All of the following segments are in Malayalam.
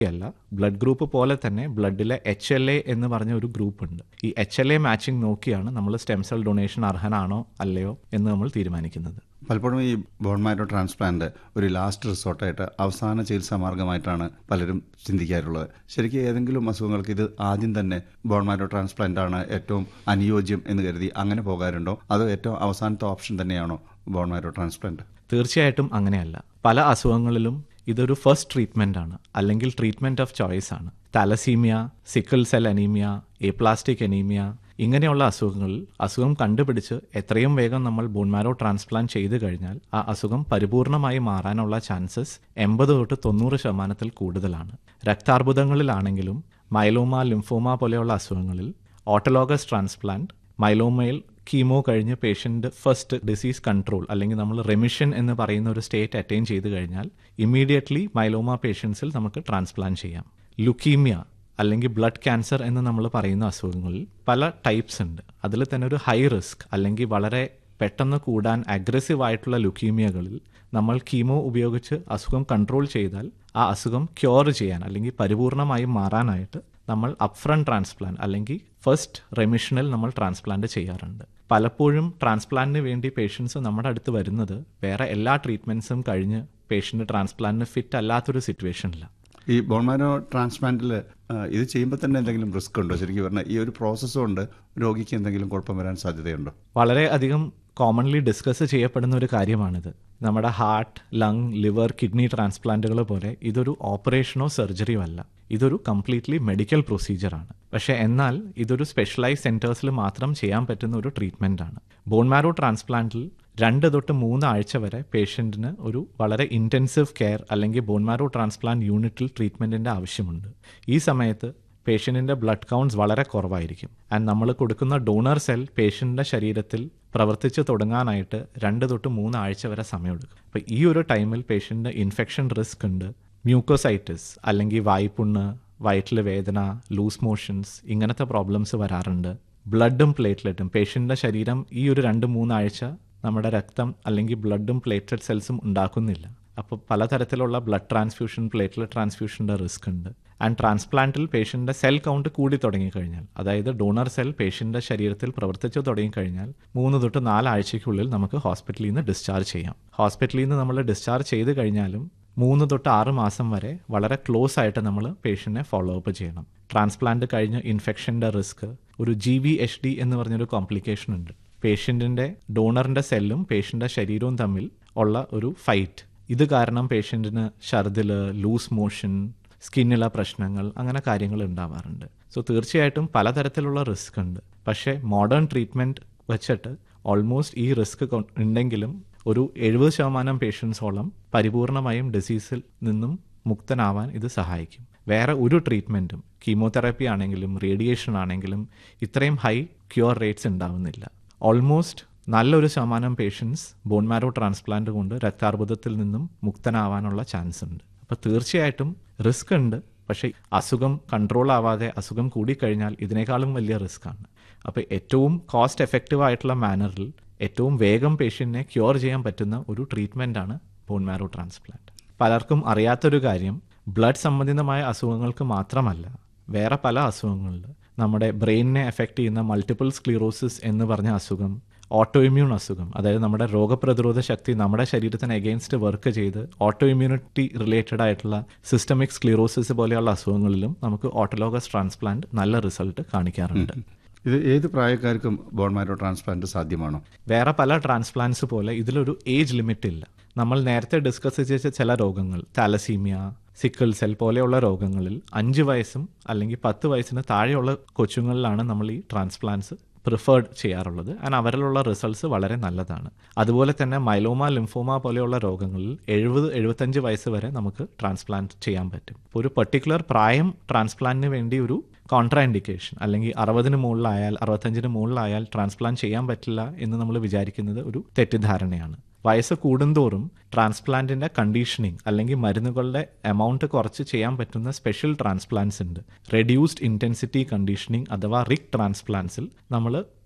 അല്ല ബ്ലഡ് ഗ്രൂപ്പ് പോലെ തന്നെ ബ്ലഡിലെ എച്ച് എൽ എ എന്ന് പറഞ്ഞ ഒരു ഗ്രൂപ്പ് ഉണ്ട് ഈ എച്ച് എൽ എ മാച്ചിങ് നോക്കിയാണ് നമ്മൾ സ്റ്റെം സെൽ ഡൊണേഷൻ അർഹനാണോ അല്ലയോ എന്ന് നമ്മൾ തീരുമാനിക്കുന്നത് പലപ്പോഴും ഈ ബോൺ മാരോ ട്രാൻസ്പ്ലാന്റ് ഒരു ലാസ്റ്റ് റിസോർട്ടായിട്ട് അവസാന ചികിത്സാ മാർഗമായിട്ടാണ് പലരും ചിന്തിക്കാറുള്ളത് ശരിക്കും ഏതെങ്കിലും അസുഖങ്ങൾക്ക് ഇത് ആദ്യം തന്നെ ബോൺ മാരോ ട്രാൻസ്പ്ലാന്റ് ആണ് ഏറ്റവും അനുയോജ്യം എന്ന് കരുതി അങ്ങനെ പോകാറുണ്ടോ അതോ ഏറ്റവും അവസാനത്തെ ഓപ്ഷൻ തന്നെയാണോ ബോൺ മാരോ ട്രാൻസ്പ്ലാന്റ് തീർച്ചയായിട്ടും അങ്ങനെയല്ല പല അസുഖങ്ങളിലും ഇതൊരു ഫസ്റ്റ് ട്രീറ്റ്മെന്റ് ആണ് അല്ലെങ്കിൽ ട്രീറ്റ്മെന്റ് ഓഫ് ചോയ്സ് ആണ് thalassaemia sickle cell anaemia aplastic anaemia ഇങ്ങനെയുള്ള അസുഖങ്ങളിൽ അസുഖം കണ്ടുപിടിച്ച് എത്രയും വേഗം നമ്മൾ ബോൺമാരോ ട്രാൻസ്പ്ലാന്റ് ചെയ്തു കഴിഞ്ഞാൽ ആ അസുഖം പരിപൂർണമായി മാറാനുള്ള ചാൻസസ് എൺപത് തൊട്ട് തൊണ്ണൂറ് ശതമാനത്തിൽ കൂടുതലാണ് രക്താർബുദങ്ങളിലാണെങ്കിലും മൈലോമ ലിംഫോമ പോലെയുള്ള അസുഖങ്ങളിൽ ഓട്ടോലോഗസ് ട്രാൻസ്പ്ലാന്റ് മൈലോമയിൽ കീമോ കഴിഞ്ഞ് പേഷ്യൻ്റ് ഫസ്റ്റ് ഡിസീസ് കൺട്രോൾ അല്ലെങ്കിൽ നമ്മൾ റെമിഷൻ എന്ന് പറയുന്ന ഒരു സ്റ്റേറ്റ് അറ്റൈൻ ചെയ്ത് കഴിഞ്ഞാൽ ഇമ്മീഡിയറ്റ്ലി മൈലോമ പേഷ്യൻസിൽ നമുക്ക് ട്രാൻസ്പ്ലാന്റ് ചെയ്യാം ലുക്കീമിയ അല്ലെങ്കിൽ ബ്ലഡ് ക്യാൻസർ എന്ന് നമ്മൾ പറയുന്ന അസുഖങ്ങളിൽ പല ടൈപ്സ് ഉണ്ട് അതിൽ തന്നെ ഒരു ഹൈ റിസ്ക് അല്ലെങ്കിൽ വളരെ പെട്ടെന്ന് കൂടാൻ അഗ്രസീവ് ആയിട്ടുള്ള ലുക്കീമിയകളിൽ നമ്മൾ കീമോ ഉപയോഗിച്ച് അസുഖം കൺട്രോൾ ചെയ്താൽ ആ അസുഖം ക്യൂർ ചെയ്യാൻ അല്ലെങ്കിൽ പരിപൂർണമായും മാറാനായിട്ട് നമ്മൾ അപ്ഫ്രണ്ട് ട്രാൻസ്പ്ലാന്റ് അല്ലെങ്കിൽ ഫസ്റ്റ് റെമിഷനിൽ നമ്മൾ ട്രാൻസ്പ്ലാന്റ് ചെയ്യാറുണ്ട് പലപ്പോഴും ട്രാൻസ്പ്ലാന്റിന് വേണ്ടി പേഷ്യൻസ് നമ്മുടെ അടുത്ത് വരുന്നത് വേറെ എല്ലാ ട്രീറ്റ്മെന്റ്സും കഴിഞ്ഞ് പേഷ്യന്റ് ട്രാൻസ്പ്ലാന്റിന് ഫിറ്റ് അല്ലാത്തൊരു സിറ്റുവേഷനിലാണ് ഈ ബോൺമാരോ ട്രാൻസ്പ്ലാന്റിൽ ഇത് ചെയ്യുമ്പോൾ തന്നെ എന്തെങ്കിലും റിസ്ക് ഉണ്ടോ ശരിക്കും പറഞ്ഞാൽ ഈ ഒരു പ്രോസസ്സ് കൊണ്ട് രോഗിക്ക് എന്തെങ്കിലും കുഴപ്പം വരാൻ സാധ്യതയുണ്ടോ വളരെ അധികം കോമൺലി ഡിസ്കസ് ചെയ്യപ്പെടുന്ന ഒരു കാര്യമാണിത് നമ്മുടെ ഹാർട്ട് ലങ് ലിവർ കിഡ്നി ട്രാൻസ്പ്ലാന്റുകൾ പോലെ ഇതൊരു ഓപ്പറേഷനോ സർജറിയോ അല്ല ഇതൊരു കംപ്ലീറ്റ്ലി മെഡിക്കൽ പ്രൊസീജിയറാണ് പക്ഷേ എന്നാൽ ഇതൊരു സ്പെഷ്യലൈസ് സെന്റേഴ്സിൽ മാത്രം ചെയ്യാൻ പറ്റുന്ന ഒരു ട്രീറ്റ്മെന്റ് ആണ് ബോൺമാരോ ട്രാൻസ്പ്ലാന്റിൽ രണ്ട് തൊട്ട് മൂന്ന് ആഴ്ച വരെ പേഷ്യൻറ്റിന് ഒരു വളരെ ഇൻറ്റൻസീവ് കെയർ അല്ലെങ്കിൽ ബോൺമാരോ ട്രാൻസ്പ്ലാന്റ് യൂണിറ്റിൽ ട്രീറ്റ്മെൻറ്റിൻ്റെ ആവശ്യമുണ്ട് ഈ സമയത്ത് പേഷ്യൻറ്റിൻ്റെ ബ്ലഡ് കൗണ്ട്സ് വളരെ കുറവായിരിക്കും ആൻഡ് നമ്മൾ കൊടുക്കുന്ന ഡോണർ സെൽ പേഷ്യൻറ്റിൻ്റെ ശരീരത്തിൽ പ്രവർത്തിച്ച് തുടങ്ങാനായിട്ട് രണ്ട് തൊട്ട് മൂന്ന് ആഴ്ച വരെ സമയമെടുക്കും അപ്പോൾ ഈ ഒരു ടൈമിൽ പേഷ്യൻറ്റിന് ഇൻഫെക്ഷൻ റിസ്ക് ഉണ്ട് മ്യൂക്കോസൈറ്റിസ് അല്ലെങ്കിൽ വായ്പുണ്ണ് വയറ്റിൽ വേദന ലൂസ് മോഷൻസ് ഇങ്ങനത്തെ പ്രോബ്ലംസ് വരാറുണ്ട് ബ്ലഡും പ്ലേറ്റ്ലെറ്റും പേഷ്യൻറ്റിൻ്റെ ശരീരം ഈ ഒരു രണ്ട് മൂന്നാഴ്ച നമ്മുടെ രക്തം അല്ലെങ്കിൽ ബ്ലഡും പ്ലേറ്റ്ലെറ്റ് സെൽസും ഉണ്ടാക്കുന്നില്ല അപ്പോൾ പലതരത്തിലുള്ള ബ്ലഡ് ട്രാൻസ്ഫ്യൂഷൻ പ്ലേറ്റ്ലെറ്റ് ട്രാൻസ്ഫ്യൂഷൻ്റെ റിസ്ക് ഉണ്ട് ആൻഡ് ട്രാൻസ്പ്ലാന്റിൽ പേഷ്യൻ്റെ സെൽ കൗണ്ട് കൂടി തുടങ്ങിക്കഴിഞ്ഞാൽ അതായത് ഡോണർ സെൽ പേഷ്യൻ്റെ ശരീരത്തിൽ പ്രവർത്തിച്ചു തുടങ്ങിക്കഴിഞ്ഞാൽ മൂന്ന് തൊട്ട് നാലാഴ്ചയ്ക്കുള്ളിൽ നമുക്ക് ഹോസ്പിറ്റലിൽ നിന്ന് ഡിസ്ചാർജ് ചെയ്യാം ഹോസ്പിറ്റലിൽ നിന്ന് നമ്മൾ ഡിസ്ചാർജ് ചെയ്ത് കഴിഞ്ഞാലും മൂന്ന് തൊട്ട് ആറ് മാസം വരെ വളരെ ക്ലോസ് ആയിട്ട് നമ്മൾ പേഷ്യൻറ്റിനെ ഫോളോ അപ്പ് ചെയ്യണം ട്രാൻസ്പ്ലാന്റ് കഴിഞ്ഞ് ഇൻഫെക്ഷൻ്റെ റിസ്ക് ഒരു ജി വി എച്ച് ഡി എന്ന് പറഞ്ഞൊരു കോംപ്ലിക്കേഷൻ ഉണ്ട് പേഷ്യൻറ്റിൻ്റെ ഡോണറിൻ്റെ സെല്ലും പേഷ്യൻ്റെ ശരീരവും തമ്മിൽ ഉള്ള ഒരു ഫൈറ്റ് ഇത് കാരണം പേഷ്യൻറ്റിന് ഛർദിൽ ലൂസ് മോഷൻ സ്കിന്നിലെ പ്രശ്നങ്ങൾ അങ്ങനെ കാര്യങ്ങൾ ഉണ്ടാവാറുണ്ട് സോ തീർച്ചയായിട്ടും പലതരത്തിലുള്ള റിസ്ക് ഉണ്ട് പക്ഷേ മോഡേൺ ട്രീറ്റ്മെൻറ്റ് വെച്ചിട്ട് ഓൾമോസ്റ്റ് ഈ റിസ്ക് ഉണ്ടെങ്കിലും ഒരു എഴുപത് ശതമാനം പേഷ്യൻസോളം പരിപൂർണമായും ഡിസീസിൽ നിന്നും മുക്തനാവാൻ ഇത് സഹായിക്കും വേറെ ഒരു ട്രീറ്റ്മെൻറ്റും കീമോതെറാപ്പി ആണെങ്കിലും റേഡിയേഷൻ ആണെങ്കിലും ഇത്രയും ഹൈ ക്യൂർ റേറ്റ്സ് ഉണ്ടാവുന്നില്ല ഓൾമോസ്റ്റ് നല്ലൊരു ശതമാനം പേഷ്യൻസ് ബോൺമാരോ ട്രാൻസ്പ്ലാന്റ് കൊണ്ട് രക്താർബുദത്തിൽ നിന്നും മുക്തനാവാനുള്ള ചാൻസ് ഉണ്ട് അപ്പോൾ തീർച്ചയായിട്ടും റിസ്ക് ഉണ്ട് പക്ഷേ അസുഖം കൺട്രോൾ ആവാതെ അസുഖം കൂടിക്കഴിഞ്ഞാൽ ഇതിനേക്കാളും വലിയ റിസ്ക് ആണ് അപ്പോൾ ഏറ്റവും കോസ്റ്റ് എഫക്റ്റീവ് ആയിട്ടുള്ള മാനറിൽ ഏറ്റവും വേഗം പേഷ്യൻറ്റിനെ ക്യൂർ ചെയ്യാൻ പറ്റുന്ന ഒരു ട്രീറ്റ്മെൻറ്റാണ് ബോൺമാരോ ട്രാൻസ്പ്ലാന്റ് പലർക്കും അറിയാത്തൊരു കാര്യം ബ്ലഡ് സംബന്ധിതമായ അസുഖങ്ങൾക്ക് മാത്രമല്ല വേറെ പല അസുഖങ്ങളിൽ നമ്മുടെ ബ്രെയിനിനെ എഫക്റ്റ് ചെയ്യുന്ന മൾട്ടിപ്പിൾ സ്ക്ലീറോസിസ് എന്ന് പറഞ്ഞ അസുഖം ഓട്ടോ ഇമ്മ്യൂൺ അസുഖം അതായത് നമ്മുടെ രോഗപ്രതിരോധ ശക്തി നമ്മുടെ ശരീരത്തിന് എഗെയിൻസ്റ്റ് വർക്ക് ചെയ്ത് ഓട്ടോ ഇമ്മ്യൂണിറ്റി റിലേറ്റഡ് ആയിട്ടുള്ള സിസ്റ്റമിക് സ്ക്ലീറോസിസ് പോലെയുള്ള അസുഖങ്ങളിലും നമുക്ക് ഓട്ടോലോഗസ് ട്രാൻസ്പ്ലാന്റ് നല്ല റിസൾട്ട് കാണിക്കാറുണ്ട് ഇത് ഏത് പ്രായക്കാർക്കും ബോൺമാരോ ട്രാൻസ്പ്ലാന്റ് സാധ്യമാണോ വേറെ പല ട്രാൻസ്പ്ലാന്റ്സ് പോലെ ഇതിലൊരു ഏജ് ലിമിറ്റ് ഇല്ല നമ്മൾ നേരത്തെ ഡിസ്കസ് ചെയ്ത ചില രോഗങ്ങൾ താലസീമിയ സിക്കിൾ സെൽ പോലെയുള്ള രോഗങ്ങളിൽ അഞ്ച് വയസ്സും അല്ലെങ്കിൽ പത്ത് വയസ്സിന് താഴെയുള്ള കൊച്ചുങ്ങളിലാണ് നമ്മൾ ഈ ട്രാൻസ്പ്ലാന്റ്സ് പ്രിഫേർഡ് ചെയ്യാറുള്ളത് ആൻഡ് അവരിലുള്ള റിസൾട്ട്സ് വളരെ നല്ലതാണ് അതുപോലെ തന്നെ മൈലോമ ലിംഫോമ പോലെയുള്ള രോഗങ്ങളിൽ എഴുപത് എഴുപത്തഞ്ച് വയസ്സ് വരെ നമുക്ക് ട്രാൻസ്പ്ലാന്റ് ചെയ്യാൻ പറ്റും ഒരു പെർട്ടിക്കുലർ പ്രായം ട്രാൻസ്പ്ലാന്റിന് വേണ്ടി ഒരു കോൺട്രാ ഇൻഡിക്കേഷൻ അല്ലെങ്കിൽ അറുപതിന് മുകളിലായാൽ അറുപത്തഞ്ചിന് മുകളിലായാൽ ട്രാൻസ്പ്ലാന്റ് ചെയ്യാൻ പറ്റില്ല എന്ന് നമ്മൾ വിചാരിക്കുന്നത് ഒരു തെറ്റിദ്ധാരണയാണ് വയസ്സ് കൂടുന്തോറും ട്രാൻസ്പ്ലാന്റിന്റെ കണ്ടീഷനിങ് അല്ലെങ്കിൽ മരുന്നുകളുടെ എമൗണ്ട് കുറച്ച് ചെയ്യാൻ പറ്റുന്ന സ്പെഷ്യൽ ട്രാൻസ്പ്ലാന്റ്സ് ഉണ്ട് റെഡ്യൂസ്ഡ് ഇന്റൻസിറ്റി കണ്ടീഷനിങ് അഥവാ റിക് ട്രാൻസ്പ്ലാന്റ്സിൽ നമ്മൾ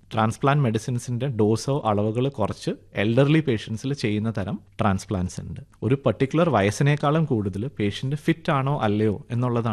ട്രാൻസ്പ്ലാന്റ് മെഡിസിൻസിന്റെ ഡോസോ അളവുകൾ കുറച്ച് എൽഡർലി പേഷ്യൻസിൽ ചെയ്യുന്ന തരം ട്രാൻസ്പ്ലാന്റ്സ് ഉണ്ട് ഒരു പർട്ടിക്കുലർ വയസ്സിനേക്കാളും കൂടുതൽ പേഷ്യന്റ് ഫിറ്റ് ആണോ അല്ലയോ എന്നുള്ളതാണ്